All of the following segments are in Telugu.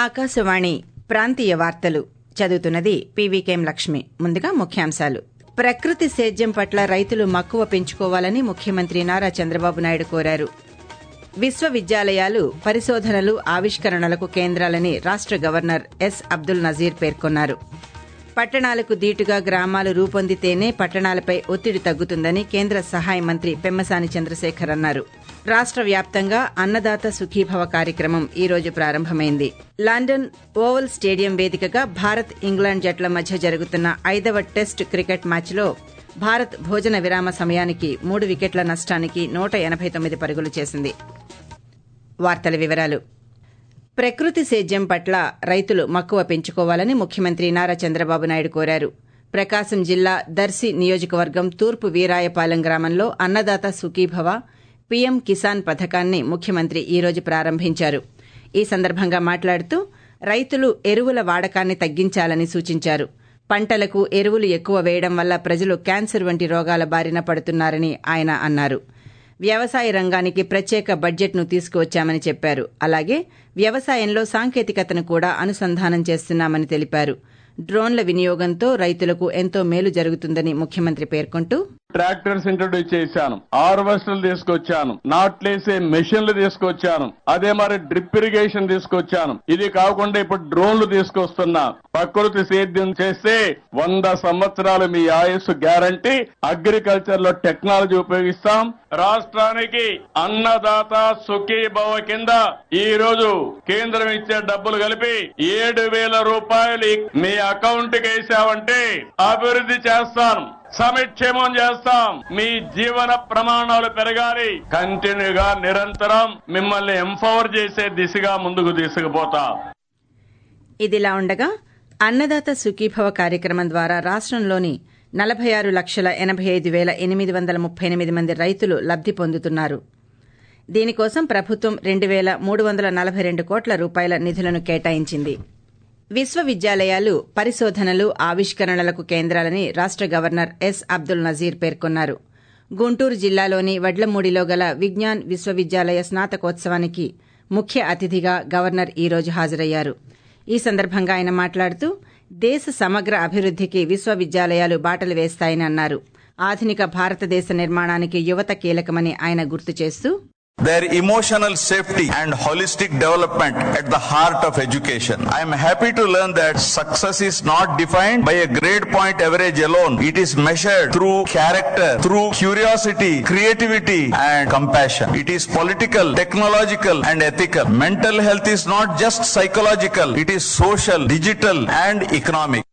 ఆకాశవాణి ప్రాంతీయ వార్తలు చదువుతున్నది పీవీకేం లక్ష్మి ముందుగా ముఖ్యాంశాలు ప్రకృతి సేద్యం పట్ల రైతులు మక్కువ పెంచుకోవాలని ముఖ్యమంత్రి నారా చంద్రబాబు నాయుడు కోరారు విశ్వవిద్యాలయాలు పరిశోధనలు ఆవిష్కరణలకు కేంద్రాలని రాష్ట గవర్నర్ ఎస్ అబ్దుల్ నజీర్ పేర్కొన్నారు పట్టణాలకు దీటుగా గ్రామాలు రూపొందితేనే పట్టణాలపై ఒత్తిడి తగ్గుతుందని కేంద్ర సహాయ మంత్రి పెమ్మసాని చంద్రశేఖర్ అన్నారు రాష్ట వ్యాప్తంగా అన్నదాత సుఖీభవ కార్యక్రమం ఈ రోజు ప్రారంభమైంది లండన్ ఓవల్ స్టేడియం వేదికగా భారత్ ఇంగ్లాండ్ జట్ల మధ్య జరుగుతున్న ఐదవ టెస్ట్ క్రికెట్ మ్యాచ్లో భారత్ భోజన విరామ సమయానికి మూడు వికెట్ల నష్టానికి నూట ఎనబై తొమ్మిది పరుగులు చేసింది వార్తల వివరాలు ప్రకృతి సేద్యం పట్ల రైతులు మక్కువ పెంచుకోవాలని ముఖ్యమంత్రి నారా చంద్రబాబు నాయుడు కోరారు ప్రకాశం జిల్లా దర్శి నియోజకవర్గం తూర్పు వీరాయపాలెం గ్రామంలో అన్నదాత సుఖీభవ పీఎం కిసాన్ పథకాన్ని ముఖ్యమంత్రి ఈ రోజు ప్రారంభించారు ఈ సందర్భంగా మాట్లాడుతూ రైతులు ఎరువుల వాడకాన్ని తగ్గించాలని సూచించారు పంటలకు ఎరువులు ఎక్కువ వేయడం వల్ల ప్రజలు క్యాన్సర్ వంటి రోగాల బారిన పడుతున్నారని ఆయన అన్నారు వ్యవసాయ రంగానికి ప్రత్యేక బడ్జెట్ను తీసుకువచ్చామని చెప్పారు అలాగే వ్యవసాయంలో సాంకేతికతను కూడా అనుసంధానం చేస్తున్నామని తెలిపారు డ్రోన్ల వినియోగంతో రైతులకు ఎంతో మేలు జరుగుతుందని ముఖ్యమంత్రి పేర్కొంటూ ట్రాక్టర్స్ ఇంట్రొడ్యూస్ చేశాను హార్వెస్టర్లు తీసుకొచ్చాను నాట్లేసే మెషిన్లు తీసుకొచ్చాను అదే మరి డ్రిప్ ఇరిగేషన్ తీసుకొచ్చాను ఇది కాకుండా ఇప్పుడు డ్రోన్లు తీసుకొస్తున్నా ప్రకృతి సేద్యం చేస్తే వంద సంవత్సరాలు మీ ఆయుస్సు గ్యారంటీ అగ్రికల్చర్ లో టెక్నాలజీ ఉపయోగిస్తాం రాష్ట్రానికి అన్నదాత సుఖీభవ కింద ఈ రోజు కేంద్రం ఇచ్చే డబ్బులు కలిపి ఏడు వేల రూపాయలు మీ అకౌంట్ కి వేసామంటే అభివృద్ధి చేస్తాను సమిక్షేమం చేస్తాం మీ జీవన ప్రమాణాలు పెరగాలి కంటిన్యూగా నిరంతరం మిమ్మల్ని ఎంపవర్ చేసే దిశగా ముందుకు తీసుకుపోతాం ఇదిలా ఉండగా అన్నదాత సుఖీభవ కార్యక్రమం ద్వారా రాష్టంలోని నలభై ఆరు లక్షల ఎనభై ఐదు వేల ఎనిమిది వందల ముప్పై ఎనిమిది మంది రైతులు లబ్ది పొందుతున్నారు దీనికోసం ప్రభుత్వం రెండు వేల మూడు వందల నలభై రెండు కోట్ల రూపాయల నిధులను కేటాయించింది విశ్వవిద్యాలయాలు పరిశోధనలు ఆవిష్కరణలకు కేంద్రాలని రాష్ట గవర్నర్ ఎస్ అబ్దుల్ నజీర్ పేర్కొన్నారు గుంటూరు జిల్లాలోని వడ్లమూడిలో గల విజ్ఞాన్ విశ్వవిద్యాలయ స్నాతకోత్సవానికి ముఖ్య అతిథిగా గవర్నర్ ఈ రోజు హాజరయ్యారు ఈ సందర్భంగా ఆయన మాట్లాడుతూ దేశ సమగ్ర అభివృద్దికి విశ్వవిద్యాలయాలు బాటలు వేస్తాయని అన్నారు ఆధునిక భారతదేశ నిర్మాణానికి యువత కీలకమని ఆయన గుర్తు చేస్తూ their emotional safety and holistic development at the heart of education. I am happy to learn that success is not defined by a grade point average alone. It is measured through character, through curiosity, creativity and compassion. It is political, technological and ethical. Mental health is not just psychological, it is social, digital and economic.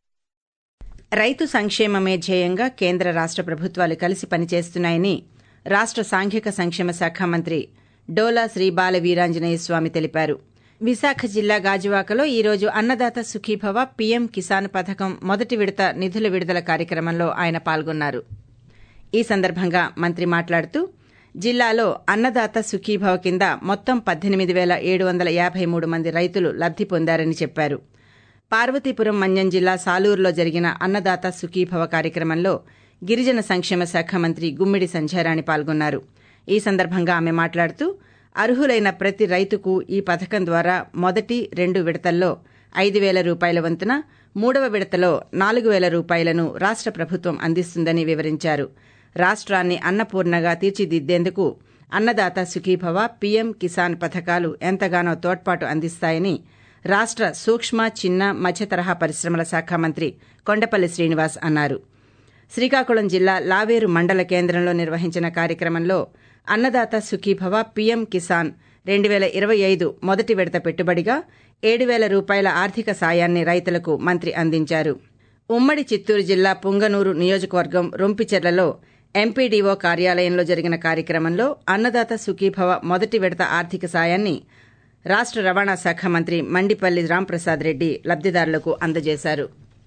రైతు సంక్షేమమే ధ్యేయంగా కేంద్ర రాష్ట ప్రభుత్వాలు కలిసి పనిచేస్తున్నాయని రాష్ట సాంఘిక సంక్షేమ శాఖ మంత్రి డోలా శ్రీ బాల వీరాంజనేయ స్వామి తెలిపారు విశాఖ జిల్లా గాజువాకలో ఈ రోజు అన్నదాత సుఖీభవ పీఎం కిసాన్ పథకం మొదటి విడత నిధుల విడుదల కార్యక్రమంలో ఆయన పాల్గొన్నారు ఈ సందర్భంగా మంత్రి మాట్లాడుతూ జిల్లాలో అన్నదాత సుఖీభవ కింద మొత్తం పద్దెనిమిది వేల ఏడు వందల యాభై మూడు మంది రైతులు లబ్ది పొందారని చెప్పారు పార్వతీపురం మన్యం జిల్లా సాలూరులో జరిగిన అన్నదాత సుఖీభవ కార్యక్రమంలో గిరిజన సంక్షేమ శాఖ మంత్రి గుమ్మిడి సంధ్యారాణి పాల్గొన్నారు ఈ సందర్భంగా ఆమె మాట్లాడుతూ అర్హులైన ప్రతి రైతుకు ఈ పథకం ద్వారా మొదటి రెండు విడతల్లో ఐదు వేల రూపాయల వంతున మూడవ విడతలో నాలుగు వేల రూపాయలను రాష్ట ప్రభుత్వం అందిస్తుందని వివరించారు రాష్ట్రాన్ని అన్నపూర్ణగా తీర్చిదిద్దేందుకు అన్నదాత సుఖీభవ పీఎం కిసాన్ పథకాలు ఎంతగానో తోడ్పాటు అందిస్తాయని రాష్ట సూక్ష్మ చిన్న మధ్య తరహా పరిశ్రమల శాఖ మంత్రి కొండపల్లి శ్రీనివాస్ అన్నారు శ్రీకాకుళం జిల్లా లావేరు మండల కేంద్రంలో నిర్వహించిన కార్యక్రమంలో అన్నదాత సుఖీభవ పీఎం కిసాన్ రెండు వేల ఇరవై ఐదు మొదటి విడత పెట్టుబడిగా ఏడు వేల రూపాయల ఆర్థిక సాయాన్ని రైతులకు మంత్రి అందించారు ఉమ్మడి చిత్తూరు జిల్లా పుంగనూరు నియోజకవర్గం రొంపిచెర్లలో ఎంపీడీఓ కార్యాలయంలో జరిగిన కార్యక్రమంలో అన్నదాత సుఖీభవ మొదటి విడత ఆర్థిక సాయాన్ని రాష్ట రవాణా శాఖ మంత్రి మండిపల్లి రాంప్రసాద్ రెడ్డి లబ్దిదారులకు అందజేశారు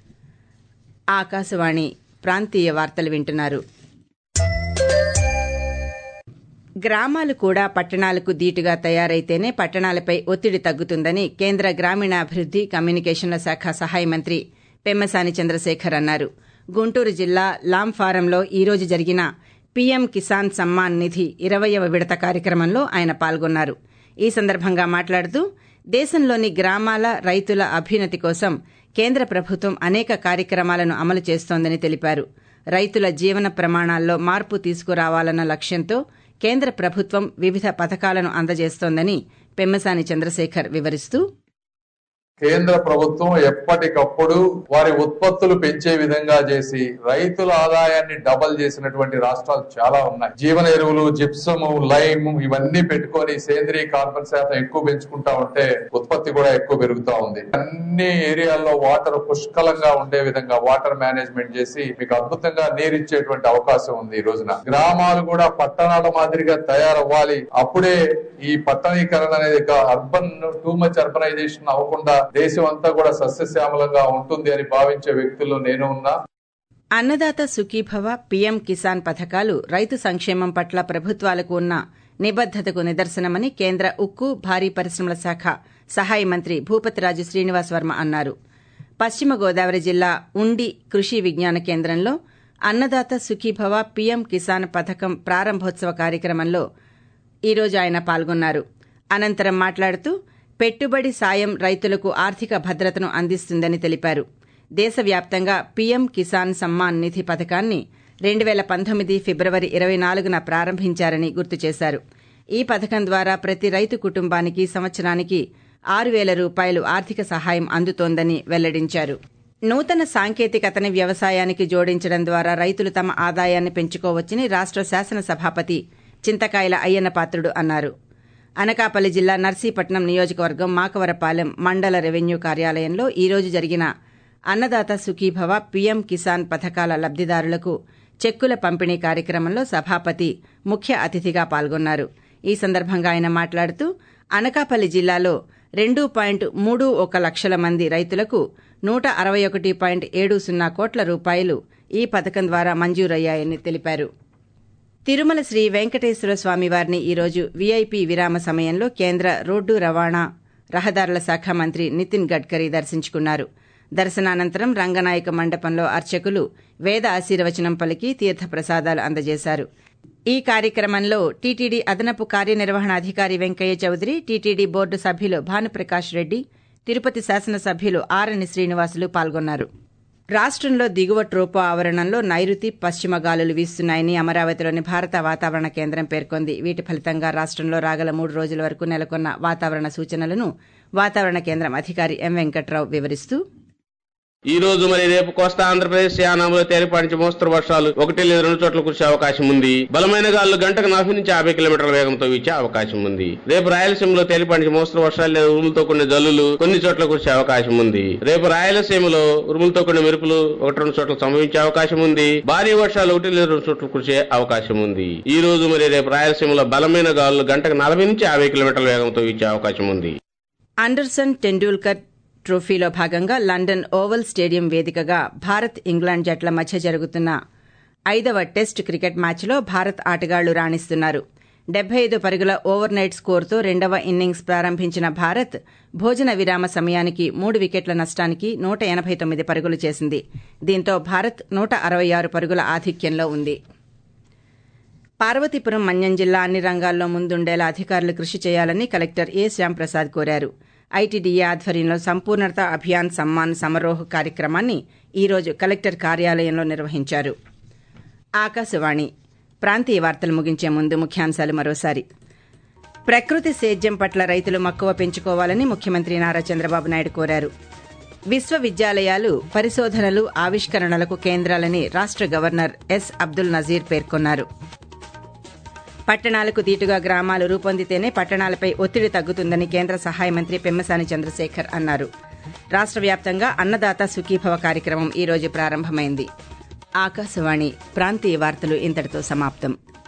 ఆకాశవాణి ప్రాంతీయ వార్తలు వింటున్నారు గ్రామాలు కూడా పట్టణాలకు దీటుగా తయారైతేనే పట్టణాలపై ఒత్తిడి తగ్గుతుందని కేంద్ర గ్రామీణాభివృద్ది కమ్యూనికేషన్ల శాఖ సహాయ మంత్రి పెమ్మసాని చంద్రశేఖర్ అన్నారు గుంటూరు జిల్లా లాంఫారంలో ఈ రోజు జరిగిన పీఎం కిసాన్ సమ్మాన్ నిధి ఇరవయవ విడత కార్యక్రమంలో ఆయన పాల్గొన్నారు ఈ సందర్భంగా మాట్లాడుతూ దేశంలోని గ్రామాల రైతుల అభ్యున్నతి కోసం కేంద్ర ప్రభుత్వం అనేక కార్యక్రమాలను అమలు చేస్తోందని తెలిపారు రైతుల జీవన ప్రమాణాల్లో మార్పు తీసుకురావాలన్న లక్ష్యంతో కేంద్ర ప్రభుత్వం వివిధ పథకాలను అందజేస్తోందని పెమ్మసాని చంద్రశేఖర్ వివరిస్తూ కేంద్ర ప్రభుత్వం ఎప్పటికప్పుడు వారి ఉత్పత్తులు పెంచే విధంగా చేసి రైతుల ఆదాయాన్ని డబల్ చేసినటువంటి రాష్ట్రాలు చాలా ఉన్నాయి జీవన ఎరువులు జిప్సము లైమ్ ఇవన్నీ పెట్టుకొని సేంద్రీయ కార్బన్ శాతం ఎక్కువ పెంచుకుంటా ఉంటే ఉత్పత్తి కూడా ఎక్కువ పెరుగుతా ఉంది అన్ని ఏరియాల్లో వాటర్ పుష్కలంగా ఉండే విధంగా వాటర్ మేనేజ్మెంట్ చేసి మీకు అద్భుతంగా నీరిచ్చేటువంటి అవకాశం ఉంది ఈ రోజున గ్రామాలు కూడా పట్టణాల మాదిరిగా తయారవ్వాలి అప్పుడే ఈ పట్టణీకరణ అనేది అర్బన్ టూ మచ్ అర్బనైజేషన్ అవ్వకుండా దేశం అంతా కూడా సస్యశ్యామలంగా ఉంటుంది అని భావించే వ్యక్తుల్లో నేను ఉన్నా అన్నదాత సుఖీభవ పీఎం కిసాన్ పథకాలు రైతు సంక్షేమం పట్ల ప్రభుత్వాలకు ఉన్న నిబద్దతకు నిదర్శనమని కేంద్ర ఉక్కు భారీ పరిశ్రమల శాఖ సహాయ మంత్రి భూపతిరాజు శ్రీనివాస్ వర్మ అన్నారు పశ్చిమ గోదావరి జిల్లా ఉండి కృషి విజ్ఞాన కేంద్రంలో అన్నదాత సుఖీభవ పీఎం కిసాన్ పథకం ప్రారంభోత్సవ కార్యక్రమంలో ఈరోజు ఆయన పాల్గొన్నారు అనంతరం మాట్లాడుతూ పెట్టుబడి సాయం రైతులకు ఆర్థిక భద్రతను అందిస్తుందని తెలిపారు దేశవ్యాప్తంగా పీఎం కిసాన్ సమ్మాన్ నిధి పథకాన్ని రెండు వేల పంతొమ్మిది ఫిబ్రవరి ఇరవై నాలుగున ప్రారంభించారని గుర్తు చేశారు ఈ పథకం ద్వారా ప్రతి రైతు కుటుంబానికి సంవత్సరానికి ఆరు వేల రూపాయలు ఆర్థిక సహాయం అందుతోందని వెల్లడించారు నూతన సాంకేతికతని వ్యవసాయానికి జోడించడం ద్వారా రైతులు తమ ఆదాయాన్ని పెంచుకోవచ్చని రాష్ట శాసనసభాపతి చింతకాయల అయ్యన్న పాత్రుడు అన్నారు అనకాపల్లి జిల్లా నర్సీపట్నం నియోజకవర్గం మాకవరపాలెం మండల రెవెన్యూ కార్యాలయంలో ఈ రోజు జరిగిన అన్నదాత సుఖీభవ పీఎం కిసాన్ పథకాల లబ్దిదారులకు చెక్కుల పంపిణీ కార్యక్రమంలో సభాపతి ముఖ్య అతిథిగా పాల్గొన్నారు ఈ సందర్భంగా ఆయన మాట్లాడుతూ అనకాపల్లి జిల్లాలో రెండు పాయింట్ మూడు ఒక లక్షల మంది రైతులకు నూట అరవై ఒకటి పాయింట్ ఏడు సున్నా కోట్ల రూపాయలు ఈ పథకం ద్వారా మంజూరయ్యాయని తెలిపారు తిరుమల శ్రీ వెంకటేశ్వర స్వామివారిని ఈరోజు వీఐపీ విరామ సమయంలో కేంద్ర రోడ్డు రవాణా రహదారుల శాఖ మంత్రి నితిన్ గడ్కరీ దర్శించుకున్నారు దర్శనానంతరం రంగనాయక మండపంలో అర్చకులు వేద ఆశీర్వచనం పలికి తీర్థప్రసాదాలు అందజేశారు ఈ కార్యక్రమంలో టీటీడీ అదనపు కార్యనిర్వహణాధికారి వెంకయ్య చౌదరి టీటీడీ బోర్డు సభ్యులు భానుప్రకాష్ రెడ్డి తిరుపతి శాసనసభ్యులు ఆరని శ్రీనివాసులు పాల్గొన్నారు రాష్టంలో దిగువ ట్రోపో ఆవరణంలో నైరుతి పశ్చిమ గాలులు వీస్తున్నాయని అమరావతిలోని భారత వాతావరణ కేంద్రం పేర్కొంది వీటి ఫలితంగా రాష్టంలో రాగల మూడు రోజుల వరకు నెలకొన్న వాతావరణ సూచనలను వాతావరణ కేంద్రం అధికారి ఎం వెంకట్రావు వివరిస్తూ ఈ రోజు మరి రేపు కోస్తా ఆంధ్రప్రదేశ్ యానాంలో తేలిపాటి నుంచి మోస్తరు వర్షాలు ఒకటి లేదా రెండు చోట్ల కురిసే అవకాశం ఉంది బలమైన గాలులు గంటకు నలభై నుంచి యాభై కిలోమీటర్ల వేగంతో వీచే అవకాశం ఉంది రేపు రాయలసీమలో తేలిపాటి నుంచి మోస్తరు వర్షాలు లేదా ఉరుములతో కొన్ని జల్లులు కొన్ని చోట్ల కురిసే అవకాశం ఉంది రేపు రాయలసీమలో ఉరుములతో కొన్ని మెరుపులు ఒకటి రెండు చోట్ల సంభవించే అవకాశం ఉంది భారీ వర్షాలు ఒకటి లేదా రెండు చోట్ల కురిసే అవకాశం ఉంది ఈ రోజు మరి రేపు రాయలసీమలో బలమైన గాలులు గంటకు నలభై నుంచి యాభై కిలోమీటర్ల వేగంతో వీచే అవకాశం ఉంది అండర్సన్ టెండూల్కర్ ట్రోఫీలో భాగంగా లండన్ ఓవల్ స్టేడియం వేదికగా భారత్ ఇంగ్లాండ్ జట్ల మధ్య జరుగుతున్న ఐదవ టెస్ట్ క్రికెట్ మ్యాచ్లో భారత్ ఆటగాళ్లు రాణిస్తున్నారు డెబ్బై ఐదు పరుగుల ఓవర్ నైట్ స్కోరుతో రెండవ ఇన్నింగ్స్ ప్రారంభించిన భారత్ భోజన విరామ సమయానికి మూడు వికెట్ల నష్టానికి నూట ఎనభై తొమ్మిది పరుగులు చేసింది దీంతో భారత్ నూట అరవై ఆరు పరుగుల ఆధిక్యంలో ఉంది పార్వతీపురం మన్యం జిల్లా అన్ని రంగాల్లో ముందుండేలా అధికారులు కృషి చేయాలని కలెక్టర్ ఏ శ్యాంప్రసాద్ కోరారు ఐటీడీఏ ఆధ్వర్యంలో సంపూర్ణత అభియాన్ సమ్మాన్ సమరోహ్ కార్యక్రమాన్ని ఈరోజు కలెక్టర్ కార్యాలయంలో నిర్వహించారు ఆకాశవాణి ప్రాంతీయ వార్తలు ముగించే ముందు ముఖ్యాంశాలు మరోసారి ప్రకృతి సేద్యం పట్ల రైతులు మక్కువ పెంచుకోవాలని ముఖ్యమంత్రి నారా చంద్రబాబు నాయుడు కోరారు విశ్వవిద్యాలయాలు పరిశోధనలు ఆవిష్కరణలకు కేంద్రాలని రాష్ట గవర్నర్ ఎస్ అబ్దుల్ నజీర్ పేర్కొన్నారు పట్టణాలకు దీటుగా గ్రామాలు రూపొందితేనే పట్టణాలపై ఒత్తిడి తగ్గుతుందని కేంద్ర సహాయ మంత్రి పెమ్మసాని చంద్రశేఖర్ అన్నారు రాష్ట వ్యాప్తంగా అన్నదాత సుఖీభవ కార్యక్రమం ఈ రోజు ప్రారంభమైంది ఆకాశవాణి ప్రాంతీయ వార్తలు ఇంతటితో సమాప్తం